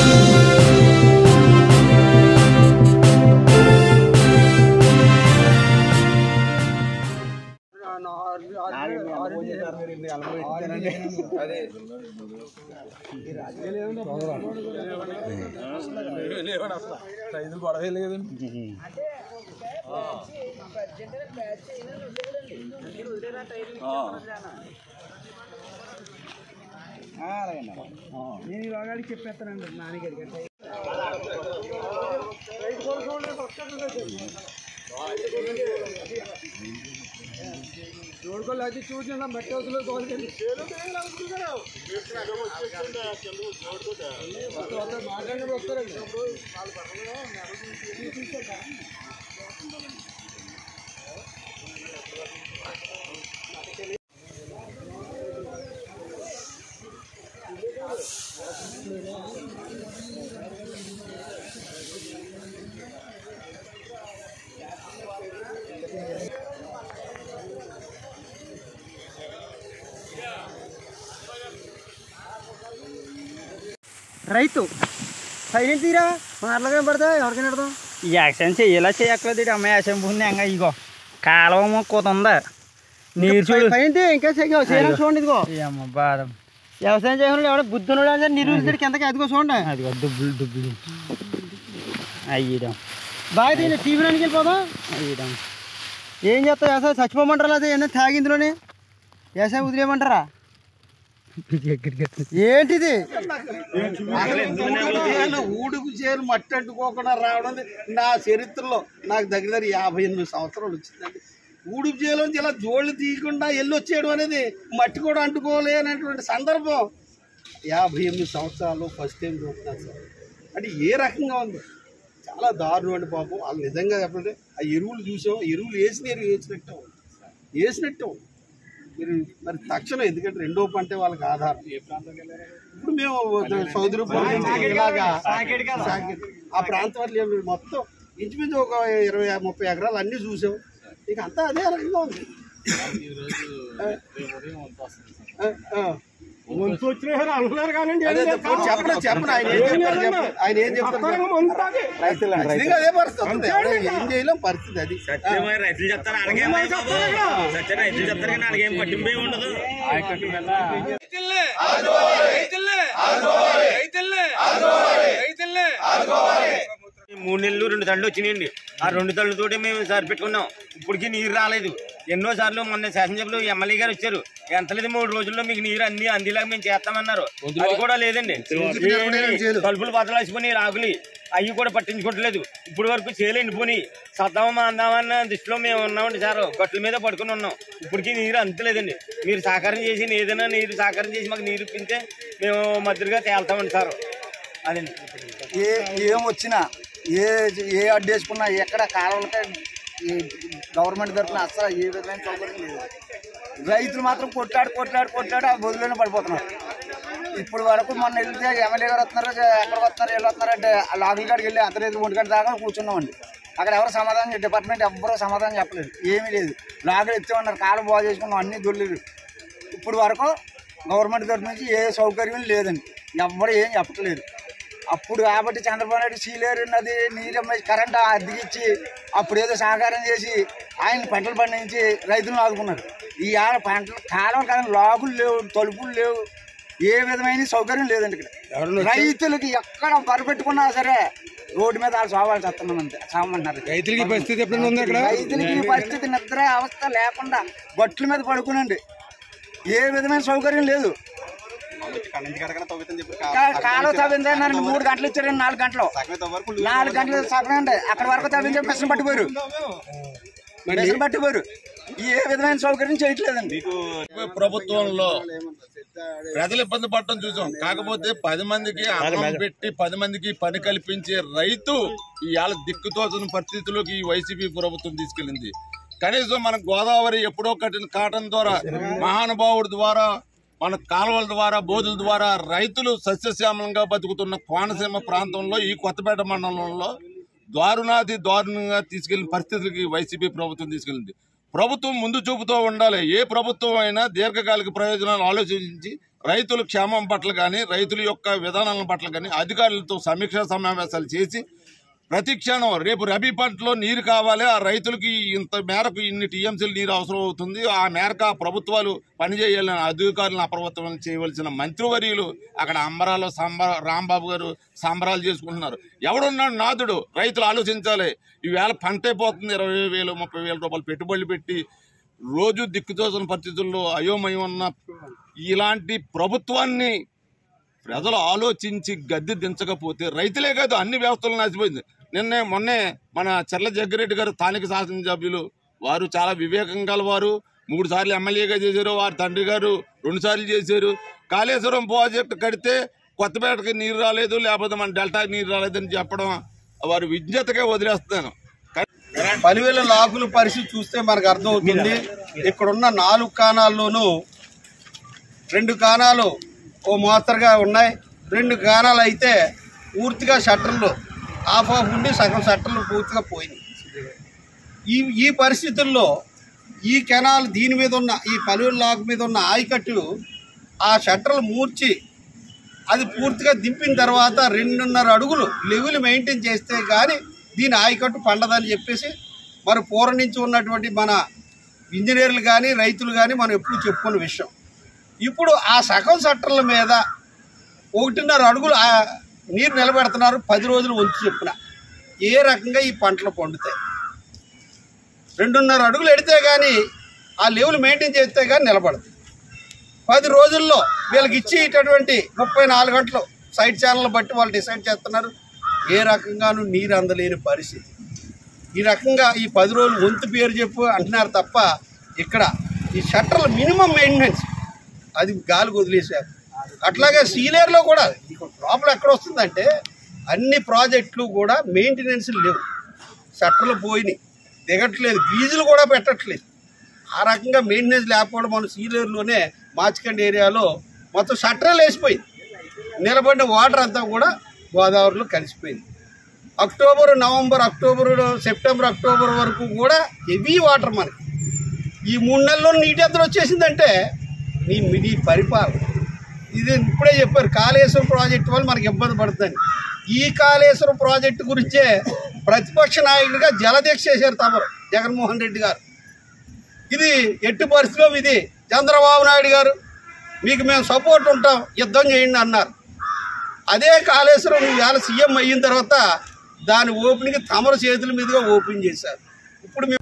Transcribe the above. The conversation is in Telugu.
రైతులు గొడవ లేదండి నేను ఈ రోగానికి చెప్పేస్తానండి నాన్నగారికి చూడుకోలేదు అయితే చూసిన మట్టి హౌస్లో తోలుకెళ్ళి మాట్లాడినప్పుడు వస్తారండి రైతు సైలెంట్ తీరా మాటలుగా పడతా ఎవరికైనా పెడతాం ఈ యాక్షన్ చెయ్యేలా చేయక్కలేదు ఇటు అమ్మాయి యాక్షన్ పుంది ఎంగ ఇగో కాలువ మొక్కత ఉందా నీరు చూడు పైన ఇంకా చేయగలవు చేయడానికి చూడండి ఇదిగో ఈ అమ్మ బాధం వ్యవసాయం చేయకుండా ఎవడ బుద్ధునుడు అంటే నిరూపిస్తాడు కిందకి అదిగో చూడండి అది దుబ్బులు దుబ్బులు అయ్యడం బాగా దీన్ని టీవీ రానికి వెళ్ళిపోదాం అయ్యడం ఏం చేస్తావు వ్యవసాయం చచ్చిపోమంటారా లేదా ఏమన్నా తాగిందులోని వ్యవసాయం వదిలేయమంటారా ఏంటిది ఊడుకు చేరు మట్టి అంటుకోకుండా రావడం నా చరిత్రలో నాకు దగ్గర దగ్గర యాభై ఎనిమిది సంవత్సరాలు వచ్చిందండి ఊడుపు చేలోంచి ఇలా జోళ్ళు తీయకుండా వెళ్ళి వచ్చేయడం అనేది మట్టి కూడా అంటుకోలేనటువంటి సందర్భం యాభై ఎనిమిది సంవత్సరాలు ఫస్ట్ టైం చూస్తున్నాను సార్ అంటే ఏ రకంగా ఉంది చాలా దారుణం అండి పాపం వాళ్ళు నిజంగా చెప్పండి ఆ ఎరువులు చూసాం ఎరువులు వేసిన ఎరువు వేసినట్టు ఉంది. వేసినట్టు ఉంది. మీరు మరి తక్షణం ఎందుకంటే రెండో పంటే వాళ్ళకి ఆధారం ఇప్పుడు మేము సౌదరి ఇలాగా సాకేట్. ఆ ప్రాంతం వల్ల ఏం లేదు. మొత్తం ఇంచుమించు ఒక ఇరవై మొప్పై ఎకరాలు అన్నీ చూసాం ఇక అంతా అదే రకంగా ఉంది ఆ, ఆ. అదే అదే, పోనీ చెప్పండి చెప్పండి ఆయన ఏం చెప్తారు చెప్పండి. ఆయన ఏం చెప్తారు చెప్పండి. ఖచ్చితంగా అదే పరిస్థితి ఉంది. ఎవరు ఏం చేయలేం పరిస్థితి అది రైతులు చెప్తారు అలాగే సత్య రైతులు చెప్తారు కానీ అలాగేం పట్టింపే ఉండదు ఈ మూడు నెలలు రెండు తళ్ళు వచ్చినాయండి ఆ రెండు తళ్ళతోటి మేము సరిపెట్టుకున్నాం ఇప్పటికీ నీరు రాలేదు ఎన్నో సార్లు మొన్న శాసనసభలో ఎమ్మెల్యే గారు వచ్చారు ఎంతలేదు మూడు రోజుల్లో మీకు నీరు అన్ని అందిలాగా మేము చేస్తామన్నారు అది కూడా లేదండి ఏమీ కలుపులు బదలాసుకుని రాగులి అవి కూడా పట్టించుకోవట్లేదు ఇప్పుడు వరకు చేయలేండి పోనీ సద్దామా అందామన్న దృష్టిలో మేము ఉన్నామండి సార్ గట్ల మీద పడుకుని ఉన్నాం ఇప్పటికీ నీరు అంతలేదండి మీరు సహకారం చేసి ఏదైనా నీరు సహకారం చేసి మాకు నీరు ఇప్పించే మేము మధ్యగా తేల్తామండి సార్ అదండి ఏ ఏం వచ్చినా ఏ ఏ అడ్డు వేసుకున్నా ఎక్కడ కాలువలకే ఈ గవర్నమెంట్ తరఫున అసలు ఏ విధమైన సౌకర్యం లేదు రైతులు మాత్రం కొట్లాడు కొట్లాడు కొట్లాడు ఆ బొద్దులోనే పడిపోతున్నారు ఇప్పుడు వరకు మొన్న వెళ్తే ఎమ్మెల్యే గారు వస్తున్నారు ఎక్కడికి వస్తున్నారు వీళ్ళు వస్తున్నారు అంటే ఆ లాగుల కాడికి వెళ్ళి అర్ధరైతు ఒంటి గంట దాకా కూర్చున్నామండి అక్కడ ఎవరు సమాధానం చెప్ప- డిపార్ట్మెంట్ ఎవ్వరూ సమాధానం చెప్పలేదు ఏమీ లేదు లాగులు ఎత్తామన్నారు కాలు బాగు చేసుకున్నాం అన్నీ దొల్లేదు ఇప్పుడు వరకు గవర్నమెంట్ తరఫు నుంచి ఏ సౌకర్యం లేదండి ఎవ్వరు ఏం చెప్పట్లేదు అప్పుడు కాబట్టి చంద్రబాబు నాయుడు సీలేరు నది నీరమ్మ కరెంట్ అద్దెకిచ్చి అప్పుడు ఏదో సహకారం చేసి ఆయన పంటలు పండించి రైతులను ఆదుకున్నారు ఈ ఆడ పంటలు కాలం కాలం లాగులు లేవు తలుపులు లేవు ఏ విధమైన సౌకర్యం లేదండి ఇక్కడ రైతులకి ఎక్కడ బరపెట్టుకున్నా సరే రోడ్డు మీద వాళ్ళు సోవాల్సి వస్తున్నాం అంతే సామంటున్నారు రైతులకి పరిస్థితి ఎప్పుడైనా ఉంది అక్కడ రైతులకి ఈ పరిస్థితి నిద్ర అవస్థ లేకుండా గట్ల మీద పడుకునండి ఏ విధమైన సౌకర్యం లేదు కా- కాలువ తవ్విందన్నారండి మూడు గంటలు ఇచ్చారండి నాలుగు గంటలు నాలుగు గంటలు సగం అండి అక్కడ వరకు తవ్వించి మిషన్ పట్టిపోయారు మిషన్ పట్టిపోయారు ఏ విధమైన సౌకర్యం చేయట్లేదండి ప్రభుత్వంలో ప్రజలు ఇబ్బంది పడటం చూసాం కాకపోతే పది మందికి అన్నం పెట్టి పది మందికి పని కల్పించే రైతు ఇవాళ దిక్కుతోచని పరిస్థితిలోకి ఈ వైసీపీ ప్రభుత్వం తీసుకెళ్ళింది కనీసం మన గోదావరి ఎప్పుడో కట్టిన కాటన్ ద్వారా మహానుభావుడి ద్వారా మన కాలువల ద్వారా బోధుల ద్వారా రైతులు సస్యశ్యామలంగా బతుకుతున్న కోనసీమ ప్రాంతంలో ఈ కొత్తపేట మండలంలో దారుణాది దారుణంగా తీసుకెళ్లిన పరిస్థితులకి వైసీపీ ప్రభుత్వం తీసుకెళ్ళింది ప్రభుత్వం ముందు చూపుతో ఉండాలి ఏ ప్రభుత్వం అయినా దీర్ఘకాలిక ప్రయోజనాలు ఆలోచించి రైతుల క్షేమం పట్ల కానీ రైతుల యొక్క విధానాల పట్ల కానీ అధికారులతో సమీక్షా సమావేశాలు చేసి ప్రతి క్షణం రేపు రబీ పంటలో నీరు కావాలి ఆ రైతులకి ఇంత మేరకు ఇన్ని టీఎంసీలు నీరు అవసరం అవుతుంది ఆ మేరకు ఆ ప్రభుత్వాలు పనిచేయాలని అధికారులను అప్రమత్తం చేయవలసిన మంత్రివర్యులు అక్కడ అంబరాలు సంబర రాంబాబు గారు సంబరాలు చేసుకుంటున్నారు ఎవడున్నాడు నాదుడు రైతులు ఆలోచించాలి ఈవేళ పంట అయిపోతుంది ఇరవై వేలు ముప్పై వేల రూపాయలు పెట్టుబడులు పెట్టి రోజు దిక్కుతోసిన పరిస్థితుల్లో అయోమయం ఉన్న ఇలాంటి ప్రభుత్వాన్ని ప్రజలు ఆలోచించి గద్దె దించకపోతే రైతులే కాదు అన్ని వ్యవస్థలు నచ్చిపోయింది నిన్నే మొన్నే మన చెర్ల జగ్గిరెడ్డి గారు స్థానిక శాసనసభ్యులు వారు చాలా వివేకం గలవారు మూడు సార్లు ఎమ్మెల్యేగా చేశారు వారి తండ్రి గారు రెండు సార్లు చేశారు కాళేశ్వరం ప్రాజెక్టు కడితే కొత్తపేటకి నీరు రాలేదు లేకపోతే మన డెల్టా నీరు రాలేదని చెప్పడం వారు విజ్ఞతగా వదిలేస్తున్నాను పలివేల లాకుల పరిస్థితి చూస్తే మనకు అర్థమవుతుంది ఇక్కడున్న నాలుగు కాణాల్లోనూ రెండు కాణాలు ఓ మోస్తరుగా ఉన్నాయి రెండు కాణాలు అయితే పూర్తిగా షట్టర్లు ఆఫ్ ఆఫ్ ఉండి సగం షట్టర్లు పూర్తిగా పోయినాయి ఈ ఈ పరిస్థితుల్లో ఈ కెనాల్ దీని మీద ఉన్న ఈ పలివేల లాక్ మీద ఉన్న ఆయకట్టు ఆ షట్టర్లు మూర్చి అది పూర్తిగా దింపిన తర్వాత రెండున్నర అడుగులు లెవెల్ మెయింటైన్ చేస్తే కానీ దీని ఆయకట్టు పండదని చెప్పేసి మరి పూర్వం నుంచి ఉన్నటువంటి మన ఇంజనీర్లు కానీ రైతులు కానీ మనం ఎప్పుడు చెప్పుకున్న విషయం ఇప్పుడు ఆ సగం సట్టర్ల మీద ఒకటిన్నర అడుగులు ఆ నీరు నిలబెడుతున్నారు పది రోజులు వంతు చెప్పున ఏ రకంగా ఈ పంటలు పండుతాయి రెండున్నర అడుగులు ఎడితే కానీ ఆ లెవెల్ మెయింటైన్ చేస్తే కానీ నిలబడదు పది రోజుల్లో వీళ్ళకి ఇచ్చేటటువంటి ముప్పై నాలుగు గంటలు సైడ్ ఛానల్ బట్టి వాళ్ళు డిసైడ్ చేస్తున్నారు ఏ రకంగానూ నీరు అందలేని పరిస్థితి ఈ రకంగా ఈ పది రోజులు వంతు పేరు చెప్పు అంటున్నారు తప్ప ఇక్కడ ఈ షట్టర్ల మినిమం మెయింటెనెన్స్ అది గాలికి వదిలేశారు అట్లాగే సీలేరులో కూడా ఈ ప్రాబ్లం ఎక్కడ వస్తుందంటే అన్ని ప్రాజెక్టులు కూడా మెయింటెనెన్స్ లేవు షట్టర్లు పోయినాయి దిగట్లేదు ఫీజులు కూడా పెట్టట్లేదు ఆ రకంగా మెయింటెనెన్స్ లేకపోవడం మన సీలేరులోనే మాచికండ్ ఏరియాలో మొత్తం షట్టర్లు వేసిపోయింది నిలబడిన వాటర్ అంతా కూడా గోదావరిలో కలిసిపోయింది October November October September October వరకు కూడా హెవీ వాటర్ మనకి ఈ మూడు నెలల్లో నీటి ఎత్తున వచ్చేసిందంటే నీ నీ పరిపాలన ఇది ఇప్పుడే చెప్పారు కాళేశ్వరం ప్రాజెక్టు వల్ల మనకి ఇబ్బంది పడుతుంది ఈ కాళేశ్వరం ప్రాజెక్టు గురించే ప్రతిపక్ష నాయకుడిగా జలదీక్ష చేశారు తమరు జగన్మోహన్ రెడ్డి గారు ఇది ఎట్టి పరిస్థితిలో ఇది చంద్రబాబు నాయుడు గారు మీకు మేము సపోర్ట్ ఉంటాం యుద్ధం చేయండి అన్నారు అదే కాళేశ్వరం ఇవాళ సీఎం అయిన తర్వాత దాని ఓపెనింగ్ తమరు చేతుల మీదుగా ఓపెన్ చేశారు ఇప్పుడు మేము